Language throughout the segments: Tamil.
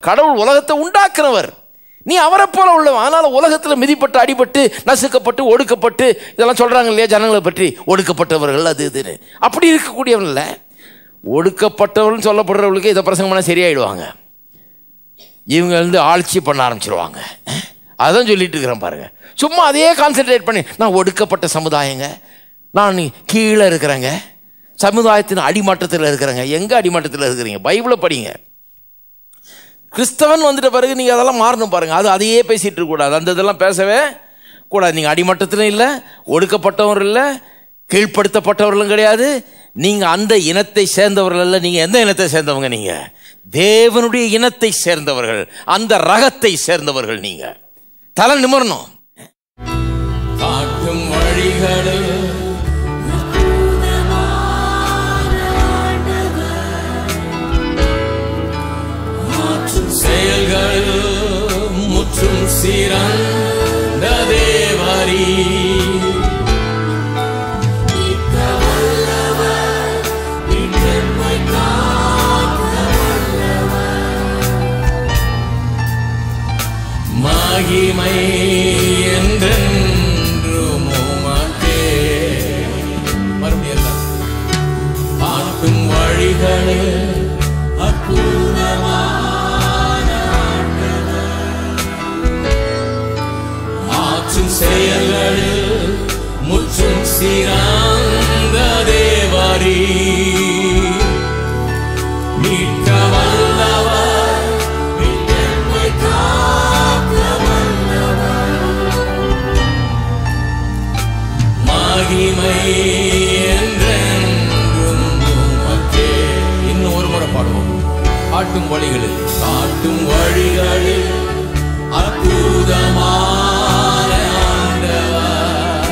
கடவுள் உலகத்தை உண்டாக்குறவர் நீ அவரை போல உள்ளவன் அதனால உலகத்தில் மிதிப்பட்டு அடிபட்டு நசுக்கப்பட்டு ஒடுக்கப்பட்டு இதெல்லாம் சொல்றாங்க இல்லையா ஜனங்களை பற்றி ஒடுக்கப்பட்டவர்கள் அது இதுன்னு அப்படி இருக்கக்கூடியவன் இல்லை ஒடுக்கப்பட்டவர்கள் சொல்லப்படுறவர்களுக்கு இதை பிரசங்கம் பண்ணால் சரியாயிடுவாங்க இவங்க வந்து ஆட்சி பண்ண ஆரம்பிச்சிருவாங்க அதான் சொல்லிட்டு இருக்கிறேன் பாருங்க சும்மா அதையே கான்சென்ட்ரேட் பண்ணி நான் ஒடுக்கப்பட்ட சமுதாயங்க நான் கீழே இருக்கிறேங்க சமுதாயத்தின் அடிமட்டத்தில் இருக்கிறேங்க எங்கே அடிமட்டத்தில் இருக்கிறீங்க பைபிளை படிங்க கிறிஸ்தவன் வந்துட்ட பிறகு நீங்கள் அதெல்லாம் மாறணும் பாருங்க அது அதையே பேசிட்டு இருக்கக்கூடாது அந்த இதெல்லாம் பேசவே கூடாது நீங்கள் அடிமட்டத்திலும் இல்லை ஒடுக்கப்பட்டவர் இல்லை கீழ்ப்படுத்தப்பட்டவர்களும் கிடையாது நீங்கள் அந்த இனத்தை சேர்ந்தவர்கள் அல்ல நீங்கள் எந்த இனத்தை சேர்ந்தவங்க நீங்கள் தேவனுடைய இனத்தை சேர்ந்தவர்கள் அந்த ரகத்தை சேர்ந்தவர்கள் நீங்கள் தலை நிமிரணும் காட்டும் வழிகளில் மாற்றும் செயல்களில் முற்றும் சிறந்த தேவரி மகிமை என்றென்றும் உமக்கே மறுபடியும் எல்லாம். காட்டும் வழிகளில் அற்புதமான ஆற்றும் செயல்களில் முற்றும் சிறந்த தேவரி மீட்க வல்லவர் மீட்டெம்மை காக்க வல்லவர் மகிமை என்றென்றும் உமக்கே இன்னும் ஒரு முறை பாடுவோம் காட்டும் வழிகளில் காட்டும் வழிகளில் அற்புதமான ஆண்டவர்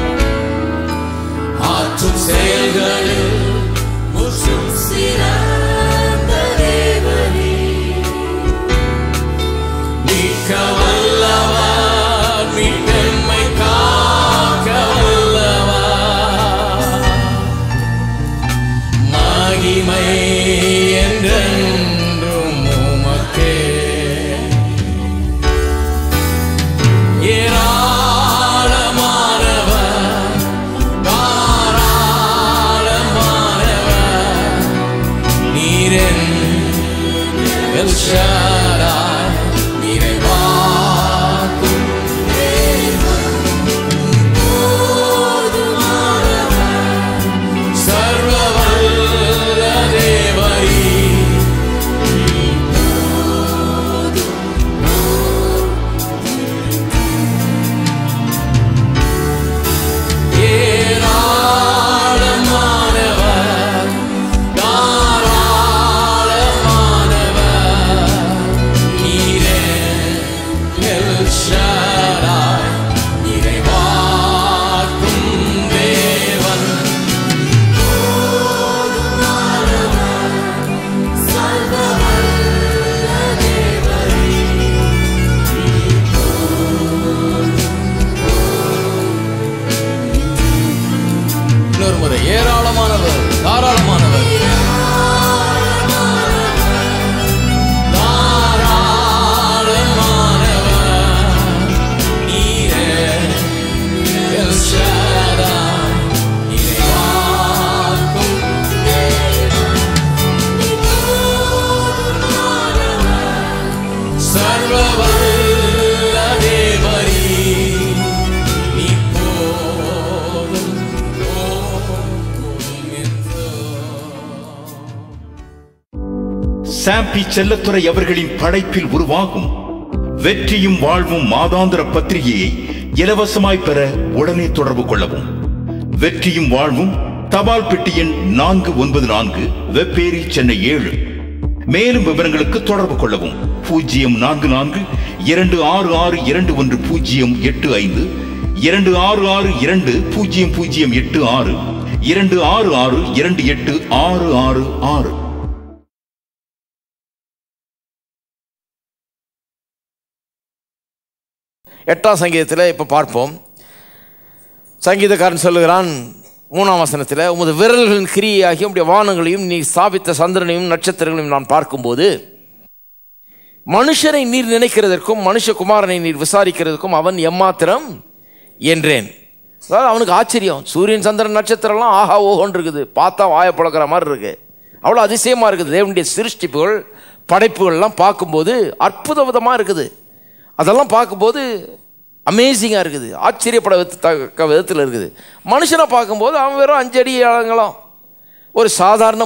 ஆற்றும் செயல்களில் முற்றும் சிறந்த தேவனே மீட்க வல்லவர் மீட்டெம்மை காக்க வல்லவர் மகிமை என்றென்றும் உமக்கே ஏராளமானவர் தாராளமானவர் நீரென் எல் ஷடாய் நிறைவாக்கும் சர்வவல்ல தேவரீ ஏராளமானவர் தாராளமானவர் நீரே எல் ஷடாய் நிறைவாக்கும் தேவன் இன்னொரு முறை ஏராளமானவர் தாராளமானவர் தாராளமானவர் நீரே எல் ஷடாய் நிறைவாக்கும் சர்வவல்ல தேவரீ நீ போதும் போதும் என்றோ சாம்பி செல்லத்துறை அவர்களின் படைப்பில் உருவாகும் வெற்றியும் வாழ்வும் மாதாந்திர பத்திரிகையை இலவசமாய் பெற உடனே தொடர்பு கொள்ளவும் வெற்றியும் வாழ்வும் தபால் பெட்டி எண் நான்கு ஒன்பது நான்கு வெப்பேரி சென்னை ஏழு மேலும் விவரங்களுக்கு தொடர்பு கொள்ளவும் பூஜ்ஜியம் நான்கு நான்கு இரண்டு ஆறு ஆறு இரண்டு ஒன்று பூஜ்ஜியம் எட்டு ஐந்து இரண்டு ஆறு ஆறு இரண்டு பூஜ்ஜியம் பூஜ்ஜியம் எட்டு ஆறு இரண்டு ஆறு ஆறு இரண்டு எட்டு ஆறு ஆறு ஆறு எட்டாம் சங்கீதத்தில் இப்போ பார்ப்போம் சங்கீதக்காரன் சொல்லுகிறான் மூணாம் வசனத்தில் உமது விரல்களின் கிரியையாகி உம்முடைய வானங்களையும் நீ ஸ்தாபித்த சந்திரனையும் நட்சத்திரங்களையும் நான் பார்க்கும்போது மனுஷனை நீர் நினைக்கிறதற்கும் மனுஷகுமாரனை நீர் விசாரிக்கிறதுக்கும் அவன் எம்மாத்திரம் என்றேன் அதாவது அவனுக்கு ஆச்சரியம் சூரியன் சந்திரன் நட்சத்திரம்லாம் ஆஹா ஓஹோன்னு இருக்குது பார்த்தா வாயை புழக்கிற மாதிரி இருக்கு அவ்வளோ அதிசயமாக இருக்குது தேவனுடைய சிருஷ்டிப்புகள் படைப்புகள்லாம் பார்க்கும்போது அற்புத விதமாக இருக்குது அதெல்லாம் பார்க்கும்போது அமேசிங்காக இருக்குது ஆச்சரியப்பட தக்க விதத்தில் இருக்குது மனுஷனை பார்க்கும்போது அவன் வெறும் அஞ்சடி ஆழங்களும் ஒரு சாதாரண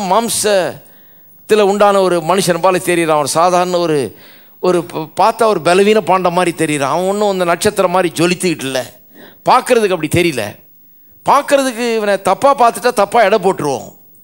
மாம்சத்தில் உண்டான ஒரு மனுஷன் போல தெரியறான் ஒரு சாதாரண ஒரு ஒரு ப- பார்த்தா ஒரு பலவீன பாண்ட மாதிரி தெரியறான் அவன் ஒன்றும் அந்த நட்சத்திரம் மாதிரி ஜொலித்துக்கிட்டு இல்லை பார்க்கறதுக்கு அப்படி தெரியல பார்க்கறதுக்கு இவனை தப்பாக பார்த்துட்டா தப்பாக எடை போட்டுருவோம்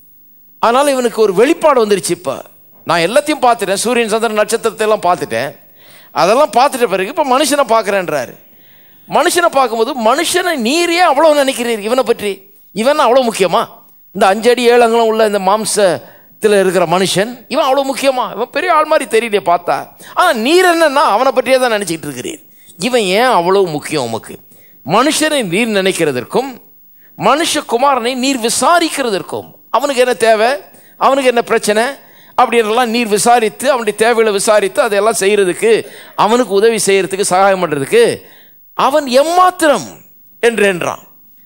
அதனால் இவனுக்கு ஒரு வெளிப்பாடு வந்துருச்சு இப்போ நான் எல்லாத்தையும் பார்த்துட்டேன் சூரியன் சந்திரன் நட்சத்திரத்தை எல்லாம் பார்த்துட்டேன் அதெல்லாம் பார்த்துட்ட பிறகு இப்போ மனுஷனை பார்க்குறேன்றாரு மனுஷனை பார்க்கும்போது மனுஷனை நீரே அவ்வளோ நினைக்கிறீர் இவனை பற்றி இவன் அவ்வளோ முக்கியமா இந்த அஞ்சடி ஏழங்களும் உள்ள இந்த மாம்சத்தில் இருக்கிற மனுஷன் இவன் அவ்வளோ முக்கியமா இவன் பெரிய ஆள் மாதிரி தெரியலையே பார்த்தா ஆனால் நீர் என்னன்னா அவனை பற்றியே தான் நினச்சிக்கிட்டு இருக்கிறீர் இவன் ஏன் அவ்வளோ முக்கியம் உமக்கு மனுஷனை நீர் நினைக்கிறதற்கும் மனுஷகுமாரனை நீர் விசாரிக்கிறதற்கும் அவனுக்கு என்ன தேவை அவனுக்கு என்ன பிரச்சனை அப்படின்றலாம் நீர் விசாரித்து அவனுடைய தேவைகளை விசாரித்து அதையெல்லாம் செய்யறதுக்கு அவனுக்கு உதவி செய்யறதுக்கு சகாயம் பண்றதுக்கு அவன் எம்மாத்திரம் என்று என்றான்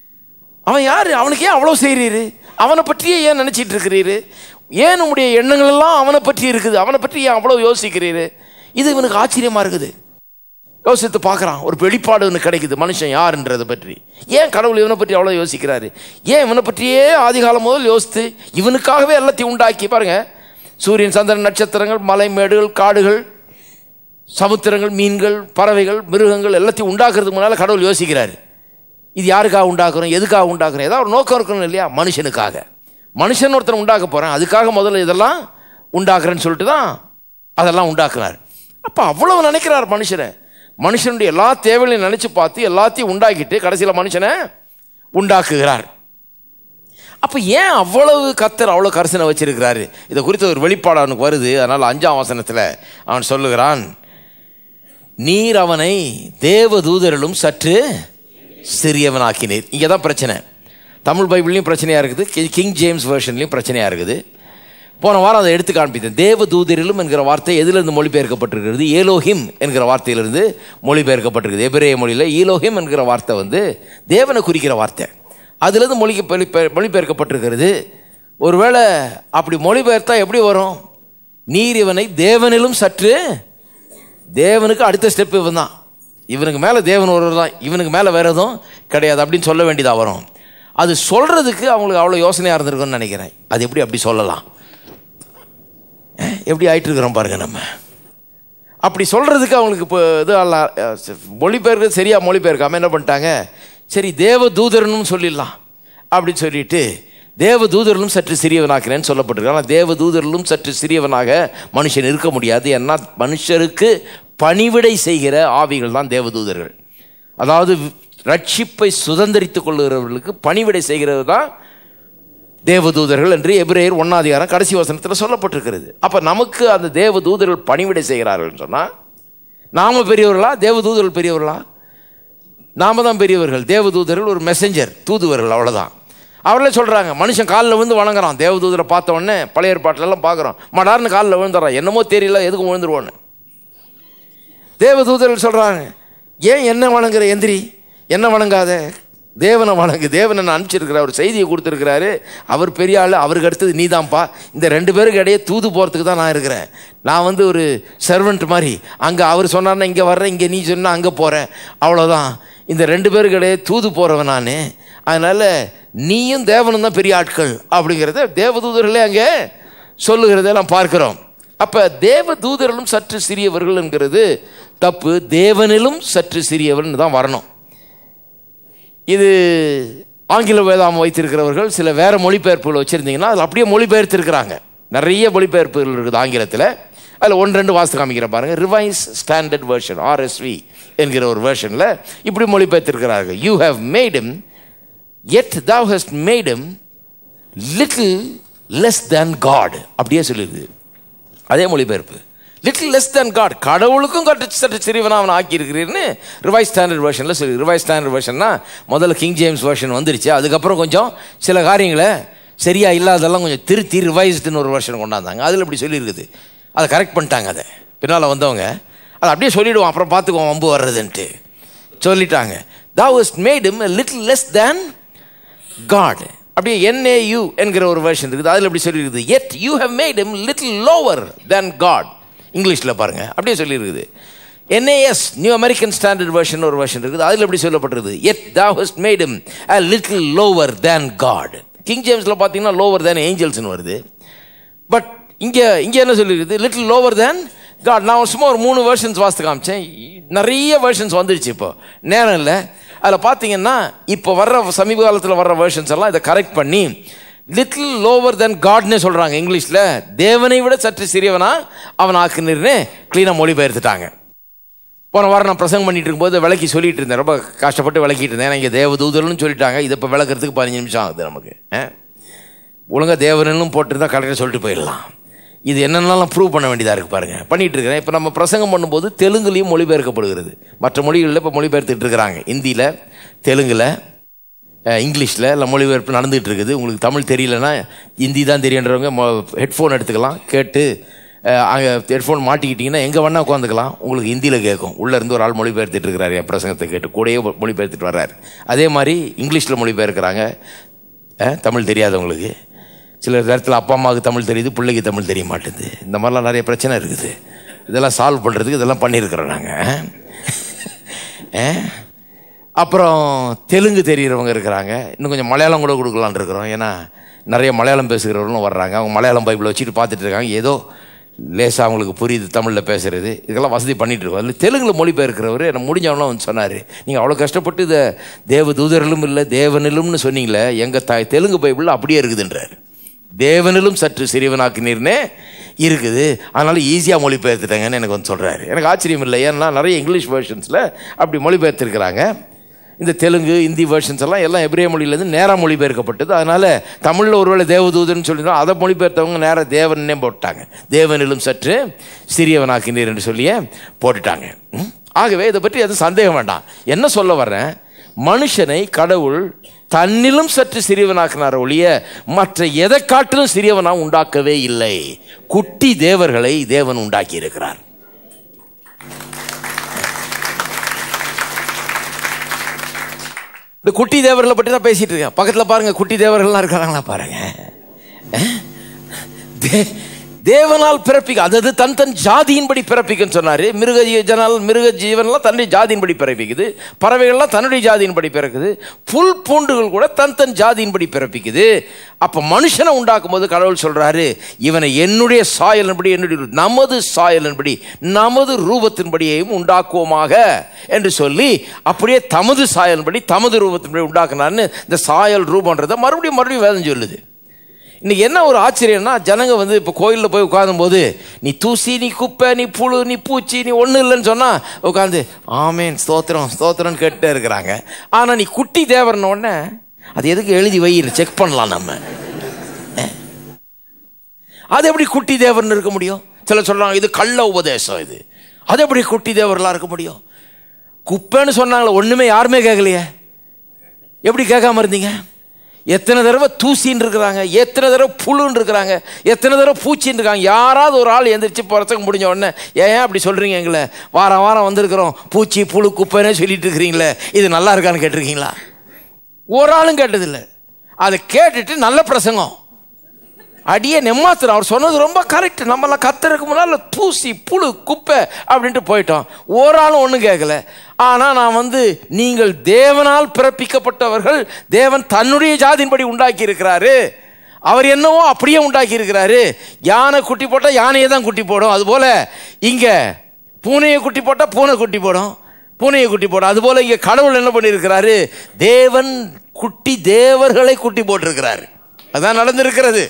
அவன் யாரு அவனுக்கு ஏன் அவ்வளோ செய்கிறீரு அவனை பற்றியே ஏன் நினைச்சிட்டு இருக்கிறீரு ஏன் உங்களுடைய எண்ணங்கள் எல்லாம் அவனை பற்றி இருக்குது அவனை பற்றி ஏன் அவ்வளோ யோசிக்கிறீரு இது இவனுக்கு ஆச்சரியமா இருக்குது யோசித்து பார்க்குறான் ஒரு வெளிப்பாடு ஒன்று கிடைக்குது மனுஷன் யாருன்றதை பற்றி ஏன் கடவுள் இவனை பற்றி அவ்வளோ யோசிக்கிறாரு ஏன் இவனை பற்றியே ஆதிகாலம் முதல் யோசித்து இவனுக்காகவே எல்லாத்தையும் உண்டாக்கி பாருங்க சூரியன் சந்திரன் நட்சத்திரங்கள் மலை மேடுகள் காடுகள் சமுத்திரங்கள் மீன்கள் பறவைகள் மிருகங்கள் எல்லாத்தையும் உண்டாக்குறதுக்கு முன்னால் கடவுள் யோசிக்கிறாரு இது யாருக்காக உண்டாக்குறோம் எதுக்காக உண்டாக்குறோம் ஏதாவது ஒரு நோக்கம் இருக்கணும் இல்லையா மனுஷனுக்காக மனுஷன் ஒருத்தன் உண்டாக்க போகிறேன் அதுக்காக முதல்ல இதெல்லாம் உண்டாக்குறேன்னு சொல்லிட்டு தான் அதெல்லாம் உண்டாக்குறார் அப்போ அவ்வளவு நினைக்கிறார் மனுஷனை மனுஷனுடைய எல்லா தேவைகளையும் நினைச்சு பார்த்து எல்லாத்தையும் உண்டாக்கிட்டு கடைசியில் மனுஷனை உண்டாக்குகிறார் அப்போ ஏன் அவ்வளவு கத்தர் அவ்வளோ கரிசனை வச்சிருக்கிறாரு இதை குறித்த ஒரு வெளிப்பாடு அவனுக்கு வருது அதனால் அஞ்சாம் வசனத்தில் அவன் சொல்லுகிறான் நீர் அவனை தேவ தூதரிலும் சற்று சிறியவனாக்கினீர் இங்கே தான் பிரச்சனை தமிழ் பைபிள்லையும் பிரச்சனையாக இருக்குது கி- கிங் ஜேம்ஸ் வெர்ஷன்லையும் பிரச்சனையாக இருக்குது போன வாரம் அதை எடுத்து காண்பித்தேன் தேவ தூதரிலும் என்கிற வார்த்தை எதிலிருந்து மொழிபெயர்க்கப்பட்டிருக்கிறது ஏலோஹிம் என்கிற வார்த்தையிலிருந்து மொழிபெயர்க்கப்பட்டிருக்குது எபிரேய மொழியில் ஈலோஹிம் என்கிற வார்த்தை வந்து தேவனை குறிக்கிற வார்த்தை அதிலிருந்து மொழி மொழிபெயர்க்கப்பட்டிருக்கிறது ஒருவேளை அப்படி மொழிபெயர்த்தா எப்படி வரும் நீர் இவனை தேவனிலும் சற்று தேவனுக்கு அடுத்த ஸ்டெப் இவன் தான் இவனுக்கு மேலே தேவன் ஒருவர் தான் இவனுக்கு மேலே வேற எதுவும் கிடையாது அப்படின்னு சொல்ல வேண்டியதாக வரும் அது சொல்கிறதுக்கு அவங்களுக்கு அவ்வளோ யோசனையாக இருந்திருக்கும்னு நினைக்கிறேன் அது எப்படி அப்படி சொல்லலாம் அஹ், எப்படி ஆயிட்டு இருக்கிறோம் பாருங்க நம்ம அப்படி சொல்கிறதுக்கு அவங்களுக்கு இப்போ இது அல்ல மொழிபெயர்க்க சரியாக மொழிபெயர்க்காம என்ன பண்ணிட்டாங்க சரி தேவ தூதரனும் சொல்லிடலாம் அப்படின்னு சொல்லிட்டு தேவ தூதரிலும் சற்று சிறியவனாக்கிறேன்னு சொல்லப்பட்டிருக்கு ஆனால் தேவ தூதரிலும் சற்று சிறியவனாக மனுஷன் இருக்க முடியாது ஏன்னா மனுஷருக்கு பணிவிடை செய்கிற ஆவிகள் தான் தேவதூதர்கள் அதாவது ரட்சிப்பை சுதந்திரித்துக் கொள்ளுகிறவர்களுக்கு பணிவிடை செய்கிறது தான் தேவதூதர்கள் என்று எபிரேயர் ஒன்னாதிகாரம் கடைசி வசனத்தில் சொல்லப்பட்டிருக்கிறது அப்போ நமக்கு அந்த தேவதூதர்கள் பணிவிடை செய்கிறார்கள் சொன்னால் நாம பெரியவர்களா தேவதூதர்கள் பெரியவர்களா நாம தான் பெரியவர்கள் தேவதூதர்கள் ஒரு மெசஞ்சர் தூதுவர்கள் அவ்வளவுதான் அவர்களே சொல்றாங்க மனுஷன் காலில் விழுந்து வணங்குறான் தேவதூதரை பார்த்த உடனே பழைய ஏற்பாட்டுல எல்லாம் பார்க்குறோம் மடார்னு காலில் விழுந்துறான் என்னமோ தெரியல எதுக்கும் விழுந்துருவோன்னு தேவதூதர்கள் சொல்றாங்க ஏன் என்ன வணங்குற எந்திரி என்ன வணங்காத தேவனை வணங்கு தேவனை நான் அனுப்பிச்சிருக்கிற ஒரு செய்தியை கொடுத்துருக்கிறாரு அவர் பெரிய ஆள் அவருக்கு அடுத்தது நீதான்ப்பா இந்த ரெண்டு பேருக்கு இடையே தூது போகிறதுக்கு தான் நான் இருக்கிறேன் நான் வந்து ஒரு சர்வெண்ட் மாதிரி அங்கே அவர் சொன்னார்னா இங்கே வர்றேன் இங்கே நீ சொன்னா அங்கே போகிறேன் அவ்வளோதான் இந்த ரெண்டு பேருக்கு இடையே தூது போகிறவன் நான் அதனால் நீயும் தேவனும் தான் பெரிய ஆட்கள் அப்படிங்கிறத தேவதூதர்களே அங்கே சொல்லுகிறதெல்லாம் பார்க்கிறோம் அப்ப தேவ தூதரிலும் சற்று சிறியவர்கள் என்கிறது தப்பு தேவனிலும் சற்று சிறியவர்னு தான் வரணும் இது ஆங்கில வேதாமம் வைத்திருக்கிறவர்கள் சில வேற மொழிபெயர்ப்புகள் வச்சிருந்தீங்கன்னா அதில் அப்படியே மொழிபெயர்த்திருக்கிறாங்க நிறைய மொழிபெயர்ப்புகள் இருக்குது ஆங்கிலத்தில் அதில் ஒன்று ரெண்டு வாசித்து காமிக்கிறேன் பாருங்க ரிவைஸ் ஸ்டாண்டர்ட் வெர்ஷன் ஆர்எஸ்வி என்கிற ஒரு வெர்ஷனில் இப்படி மொழிபெயர்த்திருக்கிறார்கள் you have made him yet thou hast made him little less than God அப்படியே சொல்லிடுது அதே மொழிபெயர்ப்பு லிட்டில் லெஸ் than காட் கடவுளுக்கும் கட்டு சற்று சிறியவனா அவன் ஆக்கியிருக்கிறீர்னு ரிவைஸ் ஸ்டாண்டர்ட் வெர்ஷனில் சொல்லி ரிவைஸ் ஸ்டாண்டர்ட் வெர்ஷன்னா முதல்ல கிங் ஜேம்ஸ் வெர்ஷன் வந்துருச்சு அதுக்கப்புறம் கொஞ்சம் சில காரியங்களை சரியா இல்லாததெல்லாம் கொஞ்சம் திருத்தி ரிவைஸ்டுன்னு ஒரு வெர்ஷன் கொண்டாந்தாங்க அதில் இப்படி சொல்லியிருக்குது அதை கரெக்ட் பண்ணிட்டாங்க அதை பின்னால் வந்தவங்க அதை அப்படியே சொல்லிடுவோம் அப்புறம் பார்த்துக்குவோம் வம்பு வர்றதுன்ட்டு சொல்லிட்டாங்க thou hast made him a little less than God அப்படியே NAU என்கிற ஒரு வெர்ஷன் இருக்குது அதில் எப்படி சொல்லியிருக்குது yet you have made him little lower than God இங்கிலீஷில் பாருங்க அப்படியே சொல்லியிருக்குது NAS new American standard version ஒரு வெர்ஷன் இருக்குது அதில் எப்படி சொல்லப்பட்டிருக்குது yet thou hast made him a little lower than God king ஜேம்ஸில் பார்த்தீங்கன்னா lower than angelsனு வருது பட் இங்கே இங்கே என்ன சொல்லியிருக்குது லிட்டில் லோவர் தேன் காட் நான் சும்மா ஒரு மூணு வெர்ஷன்ஸ் வாசித்து காமிச்சேன் நிறைய வெர்ஷன்ஸ் வந்துடுச்சு இப்போ நேரம் இல்லை அதில் பார்த்தீங்கன்னா இப்போ வர்ற சமீப காலத்தில் வர்ற வெர்ஷன்ஸ் எல்லாம் இதை கரெக்ட் பண்ணி லிட்டில் லோவர் தென் காட்னே சொல்கிறாங்க இங்கிலீஷில் தேவனை விட சற்று சிறியவனா அவன் ஆக்குனர்னு க்ளீனாக மொழிபெயர்த்துட்டாங்க போன வாரம் நான் பிரசங்கம் பண்ணிட்டு இருக்கும்போது விளக்கி சொல்லிட்டு இருந்தேன் ரொம்ப கஷ்டப்பட்டு விளக்கிட்டு இருந்தேன் இங்கே தேவதூதர்னு சொல்லிட்டாங்க இதை இப்போ விளக்குறதுக்கு பதினஞ்சு நிமிஷம் ஆகுது நமக்கு ஆ? ஒழுங்கா தேவனும் போட்டிருந்தா கரெக்டாக சொல்லிட்டு போயிடலாம் இது என்னென்னலாம் ப்ரூவ் பண்ண வேண்டியதாக இருக்குது பாருங்க பண்ணிட்டு இருக்கிறேன் இப்போ நம்ம பிரசங்கம் பண்ணும்போது தெலுங்குலையும் மொழிபெயர்க்கப்படுகிறது மற்ற மொழிகளில் இப்போ மொழிபெயர்த்துட்டு இருக்கிறாங்க ஹிந்தியில் தெலுங்கில் இங்கிலீஷில் இல்லை மொழிபெயர்ப்பு நடந்துகிட்டு இருக்குது உங்களுக்கு தமிழ் தெரியலனா ஹிந்தி தான் தெரியுன்றவங்க ஹெட்ஃபோன் எடுத்துக்கலாம் கேட்டு அஹ், அங்கே ஹெட்ஃபோன் மாட்டிக்கிட்டிங்கன்னா எங்கே வேணால் உட்காந்துக்கலாம் உங்களுக்கு ஹிந்தியில் கேட்கும் உள்ளே இருந்து ஒரு ஆள் மொழிபெயர்த்துட்டு இருக்கிறாரு என் பிரசங்கத்தை கேட்டு கூடயே மொழிபெயர்த்துட்டு வர்றாரு அதே மாதிரி இங்கிலீஷில் மொழிபெயர்க்கிறாங்க அஹ், தமிழ் தெரியாதவங்களுக்கு சில நேரத்தில் அப்பா அம்மாவுக்கு தமிழ் தெரியுது பிள்ளைக்கு தமிழ் தெரிய மாட்டேங்குது இந்த மாதிரிலாம் நிறைய பிரச்சனை இருக்குது இதெல்லாம் சால்வ் பண்ணுறதுக்கு இதெல்லாம் பண்ணியிருக்கிறோம் நாங்கள் அப்புறம் தெலுங்கு தெரிகிறவங்க இருக்கிறாங்க இன்னும் கொஞ்சம் மலையாளம் கூட கொடுக்கலான்னு இருக்கிறோம் ஏன்னா நிறைய மலையாளம் பேசுகிறவர்களும் வர்றாங்க அவங்க மலையாளம் பைபிளை வச்சுட்டு பார்த்துட்டு இருக்காங்க ஏதோ லேசாக அவங்களுக்கு புரியுது தமிழில் பேசுறது இதெல்லாம் வசதி பண்ணிட்டு இருக்கோம் அதில் தெலுங்குல மொழிபெயர்க்கிறவர் என்ன முடிஞ்சவனும் வந்து சொன்னார் நீங்கள் அவ்வளோ கஷ்டப்பட்டு இதை தேவ தூதரிலும் இல்லை தேவனிலும்னு சொன்னீங்களே எங்கள் தாய் தெலுங்கு பைபிளில் அப்படியே இருக்குதுன்றார் தேவனிலும் சற்று சிறியவனாக்கினீர்னே இருக்குது அதனால ஈஸியாக மொழிபெயர்த்துட்டாங்கன்னு எனக்கு வந்து சொல்கிறாரு எனக்கு ஆச்சரியம் இல்லை ஏன்னா நிறைய இங்கிலீஷ் வெர்ஷன்ஸில் அப்படி மொழிபெயர்த்திருக்கிறாங்க இந்த தெலுங்கு இந்தி வெர்ஷன்ஸ் எல்லாம் எல்லாம் எபிரே மொழியிலேருந்து நேராக மொழிபெயர்க்கப்பட்டது அதனால தமிழில் ஒருவேளை தேவதூதன் சொல்லியிருந்தோம் அதை மொழிபெயர்த்தவங்க நேராக தேவனே போட்டாங்க தேவனிலும் சற்று சிறியவனாக்கினீர் என்று சொல்லியே போட்டுட்டாங்க ம்? ஆகவே இதை பற்றி எதுவும் சந்தேகம் வேண்டாம் என்ன சொல்ல வர்றேன் மனுஷனை கடவுள் தன்னிலும் சற்று சிறியவனாக்கினார் ஒழிய மற்ற எதை காட்டிலும் சிறியவனா உண்டாக்கவே இல்லை குட்டி தேவர்களை தேவன் உண்டாக்கி இருக்கிறார் இந்த குட்டி தேவர்களை பற்றி தான் பேசிட்டு இருக்கேன் பக்கத்துல பாருங்க குட்டி தேவர்கள்லாம் இருக்கிறாங்களா பாருங்க அஹ்? தே- தேவனால் பிறப்பிக்க அதாவது தன் தன் ஜாதியின்படி பிறப்பிக்குன்னு சொன்னாரு மிருக ஜனால் மிருக ஜீவன்லாம் தன்னுடைய ஜாதியின்படி பிறப்பிக்குது பறவைகள்லாம் தன்னுடைய ஜாதியின்படி பிறக்குது புல் பூண்டுகள் கூட தன் தன் ஜாதியின்படி பிறப்பிக்குது அப்ப மனுஷனை உண்டாக்கும் போது கடவுள் சொல்றாரு இவனை என்னுடைய சாயலின்படி என்னுடைய ரூ- நமது சாயலின்படி நமது ரூபத்தின்படியையும் உண்டாக்குவோமாக என்று சொல்லி அப்படியே தமது சாயலின்படி தமது ரூபத்தின்படி உண்டாக்குனார்னு இந்த சாயல் ரூபன்றதை மறுபடியும் மறுபடியும் வேதம் சொல்லுது இன்னைக்கு என்ன ஒரு ஆச்சரியம்னா ஜனங்க வந்து இப்போ கோயிலில் போய் உட்காரும்போது நீ தூசி நீ குப்பை நீ புழு நீ பூச்சி நீ ஒன்றும் இல்லைன்னு சொன்னால் உட்காந்து ஆமேன் ஸ்தோத்திரம் ஸ்தோத்திரம்னு கேட்டுட்டே இருக்கிறாங்க ஆனால் நீ குட்டி தேவர்ன உடனே அது எதுக்கு எழுதி வை செக் பண்ணலாம் நம்ம அஹ். அது எப்படி குட்டி தேவர்னு இருக்க முடியும் சிலர் சொல்றாங்க இது கள்ள உபதேசம் இது அது எப்படி குட்டி தேவர்களாக இருக்க முடியும் குப்பைன்னு சொன்னாங்களே ஒன்றுமே யாருமே கேட்கலையே எப்படி கேட்காம இருந்தீங்க எத்தனை தடவை தூசின்னு இருக்கிறாங்க எத்தனை தடவை புழுன்னு இருக்கிறாங்க எத்தனை தடவை பூச்சின்னு இருக்காங்க யாராவது ஒரு ஆள் எந்திரிச்சு பிரசங்கம் முடிஞ்ச உடனே ஏன் ஏன் அப்படி சொல்றீங்க எங்களை வாரம் வாரம் வந்திருக்கிறோம் பூச்சி புழு குப்பைன்னு சொல்லிட்டு இருக்கிறீங்களே இது நல்லா இருக்கான்னு கேட்டிருக்கீங்களா ஒரு ஆளும் கேட்டதில்லை அதை கேட்டுட்டு நல்ல பிரசங்கம் அடியே நெம்மாத்திரம் அவர் சொன்னது ரொம்ப கரெக்ட் நம்மளாம் கத்துறதுக்கு முன்னால் தூசி புழு குப்பை அப்படின்ட்டு போயிட்டோம் ஒரு ஆளும் ஒன்றும் கேட்கல ஆனால் நான் வந்து நீங்கள் தேவனால் பிறப்பிக்கப்பட்டவர்கள் தேவன் தன்னுடைய ஜாதியின்படி உண்டாக்கி இருக்கிறாரு அவர் என்னவோ அப்படியே உண்டாக்கி இருக்கிறாரு யானை குட்டி போட்டால் யானையை தான் குட்டி போடும் அதுபோல இங்கே பூனையை குட்டி போட்டால் பூனை குட்டி போடும் பூனையை குட்டி போடும் அதுபோல இங்கே கடவுள் என்ன பண்ணியிருக்கிறாரு தேவன் குட்டி தேவர்களை குட்டி போட்டிருக்கிறாரு அதான் நடந்திருக்கிறது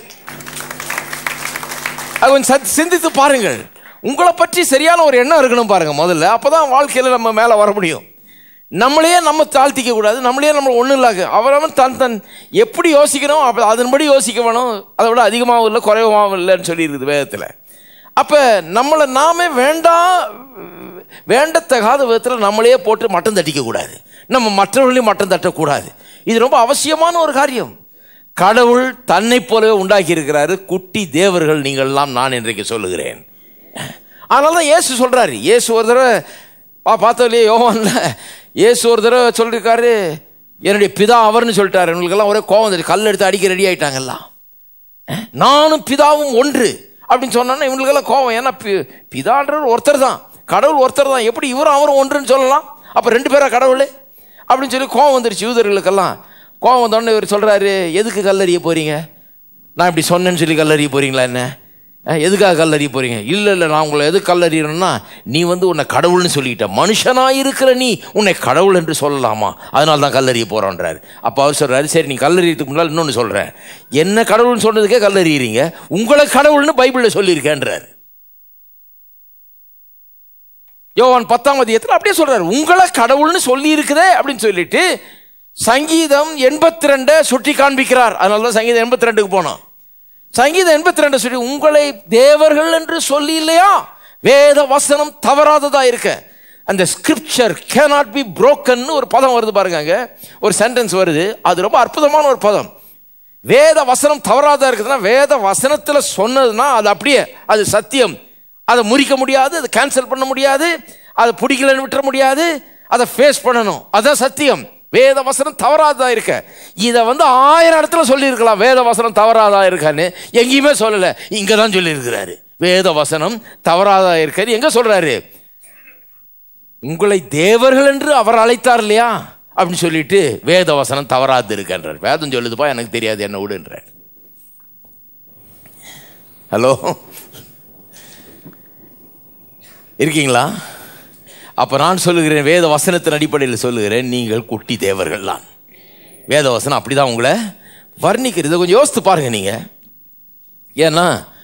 அது கொஞ்சம் சத் சிந்தித்து பாருங்கள் உங்களை பற்றி சரியான ஒரு எண்ணம் இருக்கணும் பாருங்க முதல்ல அப்பதான் வாழ்க்கையில நம்ம மேல வர முடியும் நம்மளையே நம்ம தாழ்த்திக்க கூடாது நம்மளையே நம்ம ஒன்றும் இல்லாக அவரவன் தன் தன் எப்படி யோசிக்கணும் அப்ப அதன்படி யோசிக்க வேணும் அதை விட அதிகமாகவும் இல்லை குறைவாகவும் இல்லைன்னு சொல்லியிருக்குது வேதத்தில் அப்ப நம்மளை நாமே வேண்டாம் வேண்டத்தகாத விதத்தில் நம்மளையே போட்டு மட்டம் தட்டிக்க கூடாது நம்ம மற்றவர்களையும் மட்டம் தட்டக்கூடாது இது ரொம்ப அவசியமான ஒரு காரியம் கடவுள் தன்னை போலவே உண்டாக்கி இருக்கிறாரு குட்டி தேவர்கள் நீங்கள்லாம் நான் இன்றைக்கு சொல்லுகிறேன் அதனால தான் இயேசு சொல்றாரு இயேசு ஒரு தடவை பா பார்த்தோம் இல்லையா யோவான்ல இயேசு ஒரு தடவை சொல்லியிருக்காரு என்னுடைய பிதா அவர்னு சொல்லிட்டாரு இவங்களுக்கெல்லாம் ஒரே கோவம் வந்துட்டு கல் எடுத்து அடிக்க ரெடி ஆயிட்டாங்கல்லாம் அஹ், நானும் பிதாவும் ஒன்று அப்படின்னு சொன்னோன்னா இவங்களுக்கெல்லாம் கோவம் ஏன்னா பி- பிதான்றவர் ஒருத்தர் தான் கடவுள் ஒருத்தர் தான் எப்படி இவரும் அவரும் ஒன்றுன்னு சொல்லலாம் அப்போ ரெண்டு பேரா கடவுள் அப்படின்னு சொல்லி கோவம் வந்துருச்சு யூதர்களுக்கெல்லாம் கோவம் வந்தோடனே இவர் சொல்கிறாரு எதுக்கு கல்லறிய போறீங்க நான் இப்படி சொன்னேன்னு சொல்லி கல்லறிய போறீங்களா என்ன அஹ், எதுக்காக கல்லறிய போறீங்க இல்லை இல்லை நான் உங்களை எதுக்கு கல்லறியணும்னா நீ வந்து உன்னை கடவுள்னு சொல்லிக்கிட்ட மனுஷனாக இருக்கிற நீ உன்னை கடவுள் என்று சொல்லலாமா அதனால தான் கல்லறிய போகிறோன்றாரு அப்போ அவர் சொல்கிறாரு சரி நீ கல்லறியத்துக்கு முன்னால் இன்னொன்று சொல்கிறேன் என்ன கடவுள்னு சொன்னதுக்கே கல்லறியறீங்க உங்களை கடவுள்னு பைபிளில் சொல்லியிருக்கேன்றாரு யோவான் பத்தாம் அதிகத்தில் அப்படியே சொல்றாரு உங்களை கடவுள்னு சொல்லி இருக்குதே அப்படின்னு சொல்லிட்டு சங்கீதம் எண்பத்தி ரெண்டை சுட்டி காண்பிக்கிறார் அதனால தான் சங்கீதம் எண்பத்தி ரெண்டுக்கு போனோம் சங்கீதம் எண்பத்தி ரெண்டு சொல்லி உங்களை தேவர்கள் என்று சொல்லி இல்லையா வேத வசனம் தவறாததா இருக்க அந்த ஸ்கிரிப்சர் கேனாட் பி broken ஒரு பதம் வருது பாருங்க அங்க ஒரு சென்டென்ஸ் வருது அது ரொம்ப அற்புதமான ஒரு பதம் வேத வசனம் தவறாதா இருக்குதுன்னா வேத வசனத்தில் சொன்னதுன்னா அது அப்படியே அது சத்தியம் அதை முறிக்க முடியாது அதை கேன்சல் பண்ண முடியாது அதை பிடிக்கலன்னு விட்டுற முடியாது அதை ஃபேஸ் பண்ணணும் அதான் சத்தியம் வேத வசனம் தவறாததா இருக்க இதை வந்து ஆயிரம் இடத்துல சொல்லியிருக்கலாம் வேத வசனம் தவறாதா இருக்கான்னு எங்கேயுமே சொல்லலை இங்கே தான் சொல்லியிருக்கிறாரு வேத வசனம் தவறாதா இருக்காரு எங்க சொல்றாரு உங்களை தேவர்கள் என்று அவர் அழைத்தார் இல்லையா அப்படின்னு சொல்லிட்டு வேத வசனம் தவறாது இருக்கின்றார் வேதம் சொல்லுதுப்பா எனக்கு தெரியாது என்ன விடுன்றார் ஹலோ இருக்கீங்களா அப்ப நான் சொல்லுகிறேன் வேத வசனத்தின் அடிப்படையில் சொல்லுகிறேன் நீங்கள் குட்டி தேவர்கள் தான் வேத வசனம் அப்படிதான் உங்களை வர்ணிக்கிறது இதை கொஞ்சம் யோசித்து பாருங்க நீங்க ஏன்னா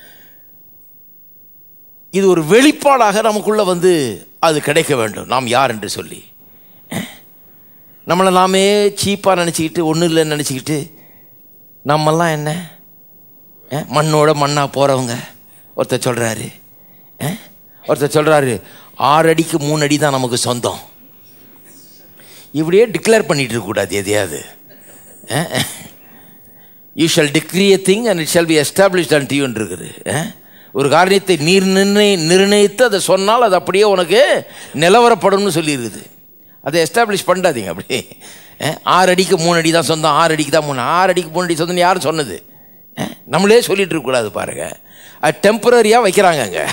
இது ஒரு வெளிப்பாடாக நமக்குள்ள வந்து அது கிடைக்க வேண்டும் நாம் யார் என்று சொல்லி நம்மளை நாமே சீப்பாக நினச்சிக்கிட்டு ஒன்றும் இல்லைன்னு நினச்சிக்கிட்டு நம்மெல்லாம் என்ன அஹ், மண்ணோட மண்ணாக போகிறவங்க ஒருத்தர் சொல்கிறாரு ஒருத்தர் சொல்கிறாரு ஆறு அடிக்கு மூணு அடி தான் நமக்கு சொந்தம் இப்படியே டிக்ளேர் பண்ணிட்டு இருக்கக்கூடாது எதையாவது you shall decree a thing and it shall be established அண்ட் டியூன் இருக்குது அஹ்? ஒரு காரியத்தை நீர் நிர்ணய நிர்ணயித்து அதை சொன்னால் அது அப்படியே உனக்கு நிலவரப்படும்னு சொல்லியிருக்குது அதை எஸ்டாப்ளிஷ் பண்ணாதீங்க அப்படி அஹ்? ஆறு அடிக்கு மூணு அடி தான் சொந்தம் ஆறு அடிக்கு தான் மூணு ஆறு அடிக்கு மூணு அடி சொந்தம் யார் சொன்னது அஹ்? நம்மளே சொல்லிட்டு இருக்கக்கூடாது பாருங்க அது டெம்பரரியாக வைக்கிறாங்க அங்கே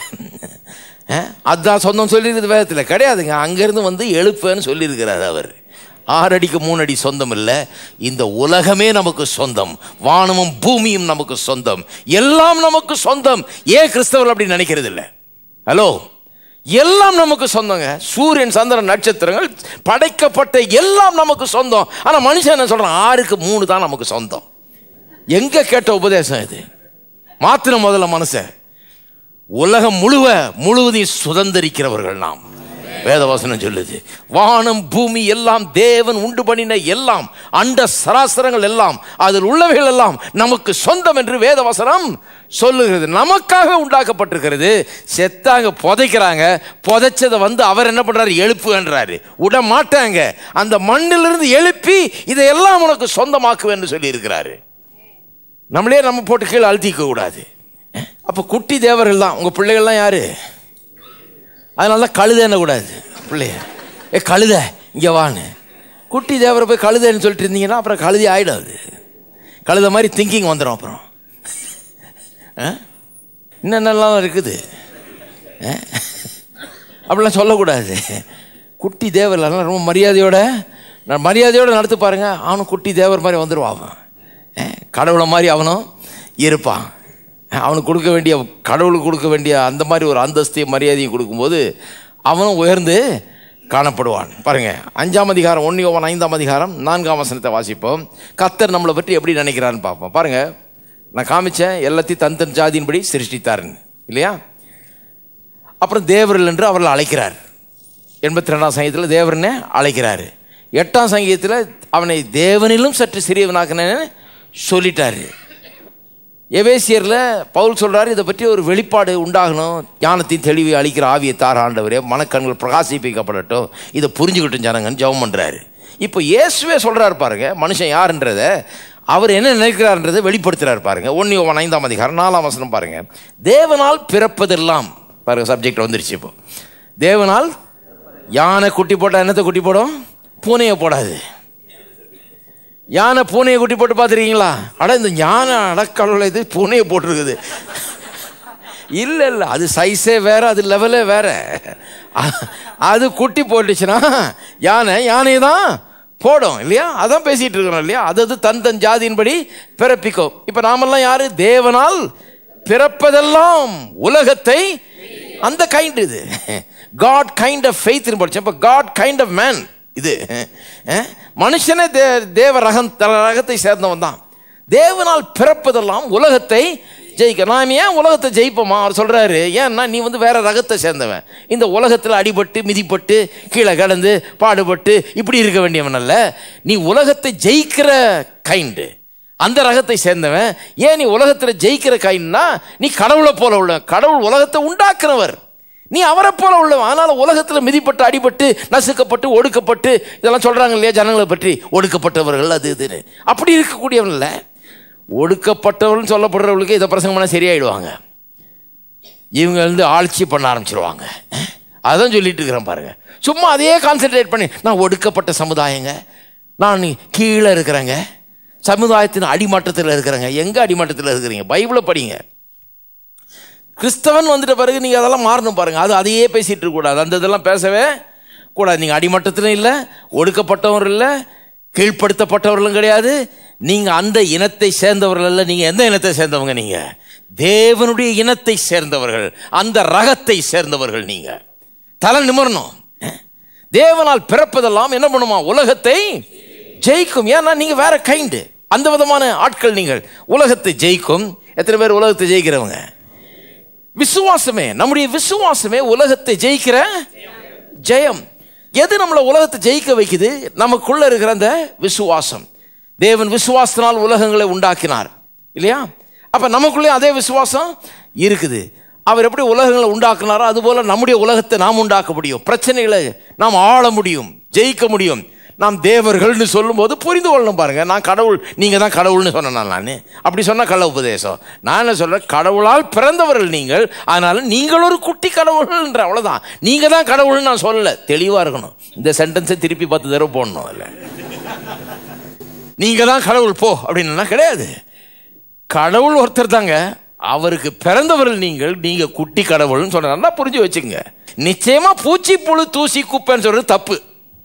அதுதான் சொந்தம் சொல்லியிருக்குது வேதத்தில் கிடையாதுங்க அங்கேருந்து வந்து எழுப்பேன்னு சொல்லியிருக்கிறார் அவர் ஆறு அடிக்கு மூணு அடி சொந்தம் இல்லை இந்த உலகமே நமக்கு சொந்தம் வானமும் பூமியும் நமக்கு சொந்தம் எல்லாம் நமக்கு சொந்தம் ஏன் கிறிஸ்தவர்கள் அப்படி நினைக்கிறது இல்லை ஹலோ எல்லாம் நமக்கு சொந்தங்க சூரியன் சந்திரன் நட்சத்திரங்கள் படைக்கப்பட்ட எல்லாம் நமக்கு சொந்தம் ஆனா மனுஷன் என்ன சொல்றான் ஆறுக்கு மூணு தான் நமக்கு சொந்தம் எங்க கேட்ட உபதேசம் இது மாத்தின முதல்ல மனுஷன் உலகம் முழுவ முழுவதையும் சுதந்திரிக்கிறவர்கள் நாம் வேதவசனம் சொல்லுது வானம் பூமி எல்லாம் தேவன் உண்டு பண்ணின எல்லாம் அண்ட சராசரங்கள் எல்லாம் அதில் உள்ளவைகள் எல்லாம் நமக்கு சொந்தம் என்று வேதவசனம் சொல்லுகிறது நமக்காக உண்டாக்கப்பட்டிருக்கிறது செத்தாங்க புதைக்கிறாங்க புதைச்சதை வந்து அவர் என்ன பண்றாரு எழுப்புன்றாரு விட மாட்டாங்க அந்த மண்ணிலிருந்து எழுப்பி இதையெல்லாம் உனக்கு சொந்தமாக்குவேன்னு சொல்லி இருக்கிறாரு நம்மளே நம்ம போட்டு கீழே அழுத்திக்க கூடாது அப்போ குட்டி தேவர்கள் தான் உங்கள் பிள்ளைகள்லாம் யாரு அதனால தான் கழுதை என்னக்கூடாது பிள்ளைய ஏ கழுதை இங்கே வான்னு குட்டி தேவரை போய் கழுதைன்னு சொல்லிட்டு இருந்தீங்கன்னா அப்புறம் கழுதி ஆகிடும் அது கழுதை மாதிரி திங்கிங் வந்துடும் அப்புறம் ஆ? இன்னும் என்னெல்லாம் இருக்குது ஆ? அப்படிலாம் சொல்லக்கூடாது குட்டி தேவர் அதெல்லாம் ரொம்ப மரியாதையோட நான் மரியாதையோட நடத்து பாருங்க அவனும் குட்டி தேவர் மாதிரி வந்துடுவான் அவன் ஆ? கடவுளை மாதிரி அவனும் இருப்பான் அவனுக்கு கொடுக்க வேண்டிய கடவுளுக்கு கொடுக்க வேண்டிய அந்த மாதிரி ஒரு அந்தஸ்தையும் மரியாதையும் கொடுக்கும்போது அவனும் உயர்ந்து காணப்படுவான் பாருங்க அஞ்சாம் அதிகாரம் ஒன்று யோவான் ஐந்தாம் அதிகாரம் நான்காம் வசனத்தை வாசிப்போம் கத்தர் நம்மளை பற்றி எப்படி நினைக்கிறான்னு பார்ப்போம் பாருங்க நான் காமிச்சேன் எல்லாத்தையும் தன் தன் ஜாதியின்படி சிருஷ்டித்தாருன்னு இல்லையா அப்புறம் தேவர்கள் என்று அவர்களை அழைக்கிறார் எண்பத்தி ரெண்டாம் சங்கீதத்தில் தேவரனை அழைக்கிறாரு எட்டாம் சங்கீதத்தில் அவனை தேவனிலும் சற்று சிறியவனாக்குனேன்னு சொல்லிட்டாரு எபேசியரில் பவுல் சொல்றாரு இதை பற்றி ஒரு வெளிப்பாடு உண்டாகணும் ஞானத்தின் தெளிவை அளிக்கிற ஆவியை தார ஆண்டவரே மனக்கண்கள் பிரகாசிப்பிக்கப்படட்டும் இதை புரிஞ்சுக்கிட்டும் ஜனங்கன்னு ஜெபம் பண்ணுறாரு இப்போ இயேசுவே சொல்றாரு பாருங்க மனுஷன் யாருன்றத அவர் என்ன நினைக்கிறார்ன்றதை வெளிப்படுத்துறாரு பாருங்க ஒன்று ஐந்தாம் அதிகாரம் நாலாம் வசனம் பாருங்க தேவனால் பிறப்பதெல்லாம் பாருங்க சப்ஜெக்ட் வந்துருச்சு இப்போ தேவனால் யானை குட்டி போட்டால் என்னத்தை குட்டி போடும் பூனையை போடாது யானை பூனையை குட்டி போட்டு பார்த்துருக்கீங்களா அட இந்த யானை அடக்கடவுளை இது பூனையை போட்டிருக்குது இல்லை இல்லை அது சைஸே வேற அது லெவலே வேற அ- அது குட்டி போட்டுச்சுன்னா யானை யானை தான் போடும் இல்லையா அதான் பேசிட்டு இருக்கிறோம் இல்லையா அது அது தன் தன் ஜாதியின்படி பிறப்பிக்கும் இப்போ நாமெல்லாம் யாரு தேவனால் பிறப்பதெல்லாம் உலகத்தை அந்த கைண்ட் இது காட் கைண்ட் ஆஃப் ஃபெய்த் படிச்சேன் இப்போ காட் கைண்ட் ஆஃப் மேன் இது அஹ், மனுஷனே தே தேவ ரகம் த- ரகத்தை சேர்ந்தவன் தான் தேவனால் பிறப்பதெல்லாம் உலகத்தை ஜெயிக்க நாம் ஏன் உலகத்தை ஜெயிப்போமா அவர் சொல்றாரு ஏன்னா நீ வந்து வேற ரகத்தை சேர்ந்தவன் இந்த உலகத்தில் அடிபட்டு மிதிப்பட்டு கீழே கடந்து பாடுபட்டு இப்படி இருக்க வேண்டியவன் அல்ல நீ உலகத்தை ஜெயிக்கிற கைண்டு அந்த ரகத்தை சேர்ந்தவன் ஏன் நீ உலகத்தில் ஜெயிக்கிற கைன்னா நீ கடவுளை போல உள்ள கடவுள் உலகத்தை உண்டாக்குறவர் நீ அவரை போல உள்ளவன் அதனால உலகத்தில் மிதிப்பட்டு அடிபட்டு நசுக்கப்பட்டு ஒடுக்கப்பட்டு இதெல்லாம் சொல்றாங்க இல்லையா ஜனங்களை பற்றி ஒடுக்கப்பட்டவர்கள் அது இதுன்னு அப்படி இருக்கக்கூடியவன் இல்லை ஒடுக்கப்பட்டவர்கள் சொல்லப்படுறவர்களுக்கு இதை பிரசங்கம் பண்ண சரியாயிடுவாங்க இவங்க வந்து ஆட்சி பண்ண ஆரம்பிச்சிருவாங்க அதான் சொல்லிட்டு இருக்கிறேன் பாருங்க சும்மா அதையே கான்சென்ட்ரேட் பண்ணி நான் ஒடுக்கப்பட்ட சமுதாயங்க நான் கீழே இருக்கிறேங்க சமுதாயத்தின் அடிமட்டத்தில் இருக்கிறேங்க எங்க அடிமட்டத்தில் இருக்கிறீங்க பைபிளை படிங்க கிறிஸ்தவன் வந்துட்ட பிறகு நீங்கள் அதெல்லாம் மாறணும் பாருங்க அது அதையே பேசிட்டு இருக்க கூடாது அந்த இதெல்லாம் பேசவே கூடாது நீங்கள் அடிமட்டத்திலும் இல்லை ஒடுக்கப்பட்டவர் இல்லை கீழ்ப்படுத்தப்பட்டவர்களும் கிடையாது நீங்கள் அந்த இனத்தை சேர்ந்தவர்கள் அல்ல நீங்கள் எந்த இனத்தை சேர்ந்தவங்க நீங்கள் தேவனுடைய இனத்தை சேர்ந்தவர்கள் அந்த ரகத்தை சேர்ந்தவர்கள் நீங்கள் தலை நிமிரணும் தேவனால் பிறப்பதெல்லாம் என்ன பண்ணுமா உலகத்தை ஜெயிக்கும் ஏன்னா நீங்கள் வேற கைண்டு அந்த விதமான ஆட்கள் நீங்கள் உலகத்தை ஜெயிக்கும் எத்தனை பேர் உலகத்தை ஜெயிக்கிறவங்க விசுவாசமே நம்முடைய விசுவாசமே உலகத்தை ஜெயிக்கிற ஜெயம் எது நம்மளை உலகத்தை ஜெயிக்க வைக்குது நமக்குள்ள இருக்கிற அந்த விசுவாசம் தேவன் விசுவாசத்தினால் உலகங்களை உண்டாக்கினார் இல்லையா அப்ப நமக்குள்ளே அதே விசுவாசம் இருக்குது அவர் எப்படி உலகங்களை உண்டாக்குனாரோ அதுபோல நம்முடைய உலகத்தை நாம் உண்டாக்க முடியும் பிரச்சனைகளை நாம் ஆள முடியும் ஜெயிக்க முடியும் நாம் தேவர்கள்னு சொல்லும்போது புரிந்து கொள்ளணும் பாருங்க நான் கடவுள் நீங்க தான் கடவுள்னு சொன்னேன் நான் அப்படி சொன்ன கள்ள உபதேசம் நான் என்ன சொல்றேன் கடவுளால் பிறந்தவர்கள் நீங்கள் அதனால நீங்கள் ஒரு குட்டி கடவுள்ன்ற அவ்வளவுதான் நீங்க தான் கடவுள்னு நான் சொல்லல தெளிவா இருக்கணும் இந்த சென்டென்ஸை திருப்பி பத்து தடவை போடணும் இல்லை நீங்க தான் கடவுள் போ அப்படின்னா கிடையாது கடவுள் ஒருத்தர் தாங்க அவருக்கு பிறந்தவர்கள் நீங்கள் நீங்க குட்டி கடவுள்னு சொன்னா புரிஞ்சு வச்சுங்க நிச்சயமா பூச்சி புழு தூசி குப்பைன்னு சொல்றது தப்பு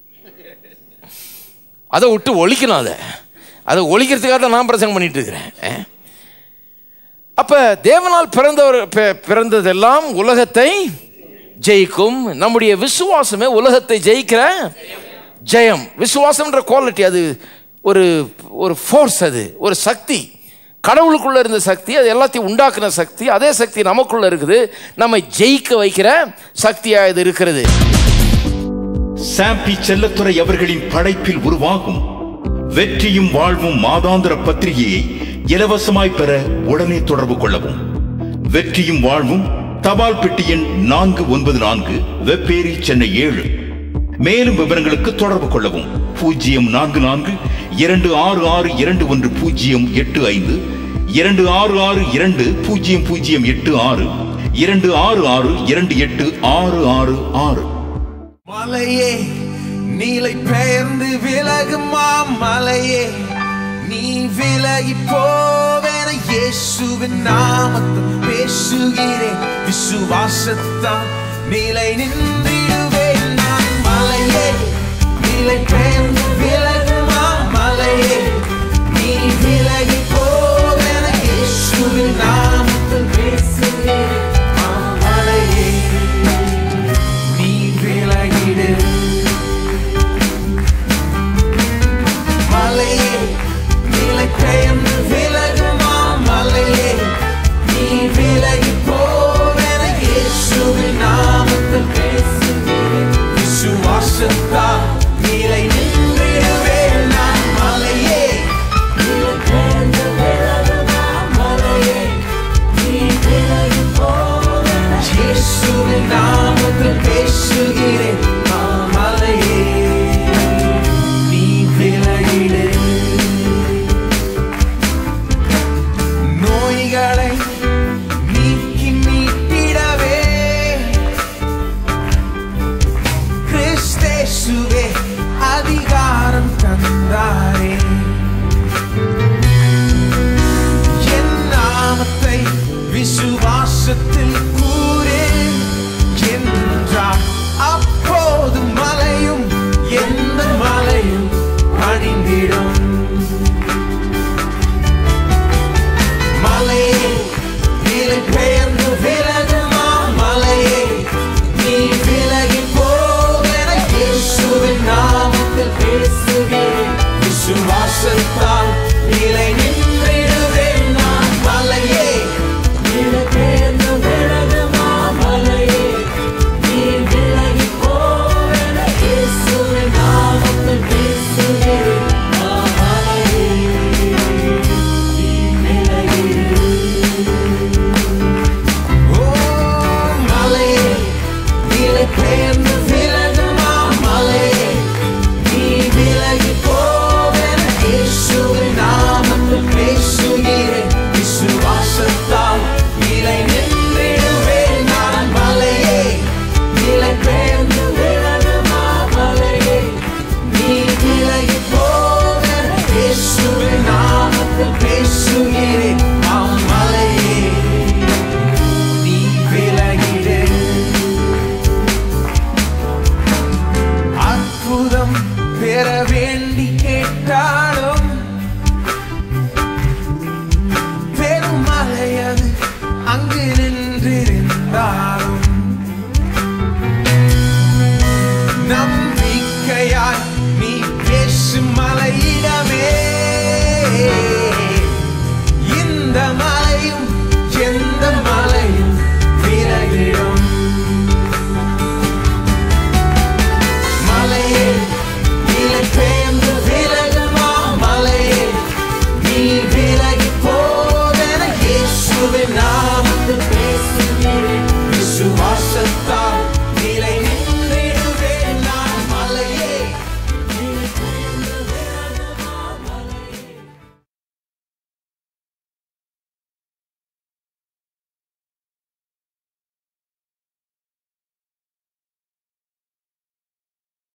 அதை விட்டு ஒழிக்கணும் அதை அதை ஒழிக்கிறதுக்காக தான் நான் பிரசங்கம் பண்ணிட்டு இருக்கிறேன் அஹ். அப்ப தேவனால் பிறந்தவர் பி- பிறந்ததெல்லாம் உலகத்தை ஜெயிக்கும் நம்முடைய விசுவாசமே உலகத்தை ஜெயிக்கிற ஜெயம் விசுவாசம்ன்ற குவாலிட்டி அது ஒரு ஒரு ஃபோர்ஸ் அது ஒரு சக்தி கடவுளுக்குள்ள இருந்த சக்தி அது எல்லாத்தையும் உண்டாக்குன சக்தி அதே சக்தி நமக்குள்ள இருக்குது நம்மை ஜெயிக்க வைக்கிற சக்தியா இது இருக்கிறது சாம்பி செல்லத்துறை அவர்களின் படைப்பில் உருவாகும் வெற்றியும் வாழ்வும் மாதாந்திர பத்திரிகையை இலவசமாய் பெற உடனே தொடர்பு கொள்ளவும் வெற்றியும் வாழ்வும் தபால் பெட்டி எண் நான்கு ஒன்பது நான்கு வெப்பேரி சென்னை ஏழு மேலும் விவரங்களுக்கு தொடர்பு கொள்ளவும் பூஜ்ஜியம் நான்கு நான்கு இரண்டு ஆறு ஆறு இரண்டு ஒன்று பூஜ்ஜியம் எட்டு ஐந்து இரண்டு ஆறு ஆறு இரண்டு பூஜ்ஜியம் பூஜ்ஜியம் எட்டு ஆறு இரண்டு ஆறு ஆறு இரண்டு எட்டு ஆறு ஆறு ஆறு மலையே நீலை பெயர்ந்து விலகுமா மலையே நீ விலகி போவேன இயேசுவின் நாமத்தில் பேசுகிறேன் விசுவாசத்தால் நிலை நின்றிடுவேன் நான் மலையே நீலை பெயர்ந்து விலகுமா மலையே நீ விலகி போவேன இயேசுவின் நாமத்தில் பேசுகிறேன் ஆ, மலையே நீ விலகிடு மலையே நிலை பெயர்ந்து விலகுமா மலையே நீ விலகி போவென இயேசுவின் நாமத்தில் பேசுகிறேன் விசுவாசத்தால் நிலை நின்றிடுவேன் நான் மலையே நிலை பெயர்ந்து விலகுமா மலையே நீ விலகி போவென இயேசுவின் நாமத்தில் பேசுகிறேன்